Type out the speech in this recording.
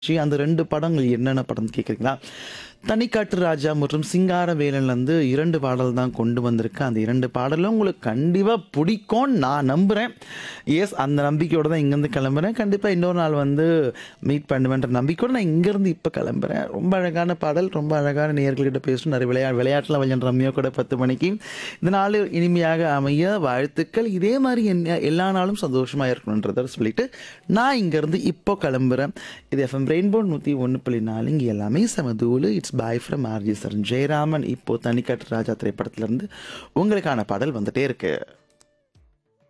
C அந்த 2 படங்கள் என்னென்ன படம்னு கேட்குறீங்களா? தனிக்காட்டு ராஜா மற்றும் சிங்காரவேலன்லேருந்து 2 பாடல் தான் கொண்டு வந்திருக்கேன். அந்த 2 பாடலும் உங்களுக்கு கண்டிப்பா பிடிக்கும்னு நான் நம்புறேன். எஸ் அந்த நம்பிக்கையோட தான் இங்கேருந்து கிளம்புறேன். கண்டிப்பா இன்னொரு நாள் வந்து மீட் பண்ணுவேன்ற நம்பிக்கையோட நான் இங்கேருந்து இப்போ கிளம்புறேன். ரொம்ப அழகான பாடல், ரொம்ப அழகான நேயர்கள்கிட்ட பேசணும். நிறைய விளையா விளையாட்டுல விளையாடுற ரம்யா கூட 10 மணிக்கு. இந்த நாள் இனிமையாக அமைய வாழ்த்துக்கள். இதே மாதிரி என்ன எல்லா நாளும் சந்தோஷமா இருக்கணுன்றத சொல்லிட்டு நான் இங்கேருந்து இப்போ கிளம்புறேன். இது எஃப்எம் ரெயின்போ 101.4 இங்கே எல்லாமே சமதூளு. It's boy from R J Saran Jayaraman. இப்போ தனிக்காட்டு ராஜா திரைப்படத்திலிருந்து உங்களுக்கான பாடல் வந்துட்டே இருக்கு.